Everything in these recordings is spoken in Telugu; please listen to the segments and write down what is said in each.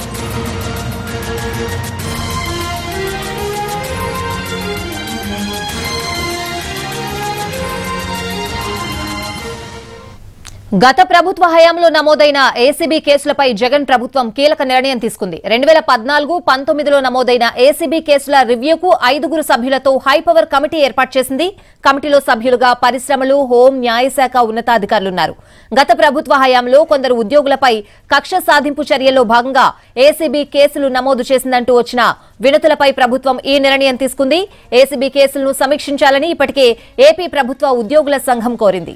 గత ప్రభుత్వ హయాంలో నమోదైన ఏసీబీ కేసులపై జగన్ ప్రభుత్వం కీలక నిర్ణయం తీసుకుంది రెండు వేల పద్నాలుగు పంతొమ్మిదిలో నమోదైన ఏసీబీ కేసుల రివ్యూకు ఐదుగురు సభ్యులతో హైపవర్ కమిటీ ఏర్పాటు చేసింది కమిటీలో సభ్యులుగా పరిశ్రమలు హోం న్యాయశాఖ ఉన్నతాధికారులున్నారు గత ప్రభుత్వ హయాంలో కొందరు ఉద్యోగులపై కక్ష సాధింపు చర్యల్లో భాగంగా ఏసీబీ కేసులు నమోదు చేసిందంటూ వచ్చిన వినతులపై ప్రభుత్వం ఈ నిర్ణయం తీసుకుంది ఏసీబీ కేసులను సమీక్షించాలని ఇప్పటికే ఏపీ ప్రభుత్వ ఉద్యోగుల సంఘం కోరింది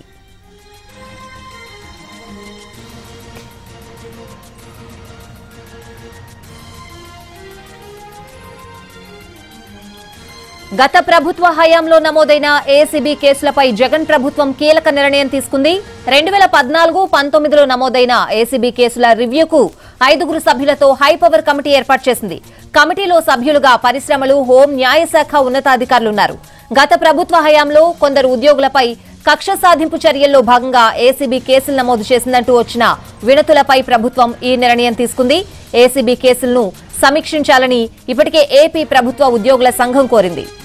గత ప్రభుత్వ హయాంలో నమోదైన ఏసీబీ కేసులపై జగన్ ప్రభుత్వం కీలక నిర్ణయం తీసుకుంది రెండు వేల పద్నాలుగు పంతొమ్మిదిలో నమోదైన ఏసీబీ కేసుల రివ్యూకు ఐదుగురు సభ్యులతో హైపవర్ కమిటీ ఏర్పాటు చేసింది కమిటీలో సభ్యులుగా పరిశ్రమలు హోం న్యాయశాఖ ఉన్నతాధికారులున్నారు గత ప్రభుత్వ హయాంలో కొందరు ఉద్యోగులపై కక్ష సాధింపు చర్యల్లో భాగంగా ఏసీబీ కేసులు నమోదు చేసిందంటూ వచ్చిన వినతులపై ప్రభుత్వం ఈ నిర్ణయం తీసుకుంది ఏసీబీ కేసులను సమీక్షించాలని ఇప్పటికే ఏపీ ప్రభుత్వ ఉద్యోగుల సంఘం కోరింది